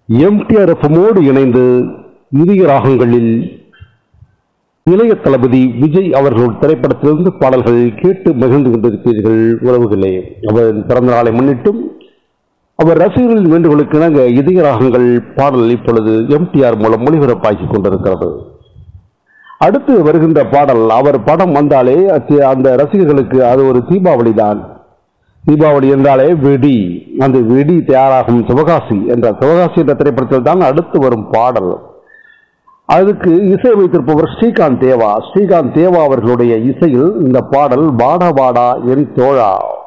MTR எஃப்எம்மோடு இணைந்து இதய ராகங்களில் இளைய தளபதி விஜய் அவர்கள் திரைப்படத்திலிருந்து பாடல்கள் கேட்டு மகிழ்ந்து கொண்டிருக்கிறீர்கள் உறவுகளே அவரின் பிறந்த நாளை முன்னிட்டும் அவர் ரசிகர்களின் வேண்டுகோளுக்கு இணங்க இதய ராகங்கள் பாடல் இப்பொழுது எம்டிஆர் மூலம் ஒளிபரப்பாக்கி கொண்டிருக்கிறது அடுத்து வருகின்ற பாடல் அவர் படம் வந்தாலே அச்சு- அந்த ரசிகர்களுக்கு அது ஒரு தீபாவளி தான் தீபாவளி என்றாலே வெடி அந்த வெடி தயாராகும் சிவகாசி என்ற சிவகாசி என்ற திரைப்படத்தில் தான் அடுத்து வரும் பாடல் அதுக்கு இசை வைத்திருப்பவர் ஸ்ரீகாந்த் தேவா ஸ்ரீகாந்த் தேவா அவர்களுடைய இசையில் இந்த பாடல் வாடா வாடா என் தோழா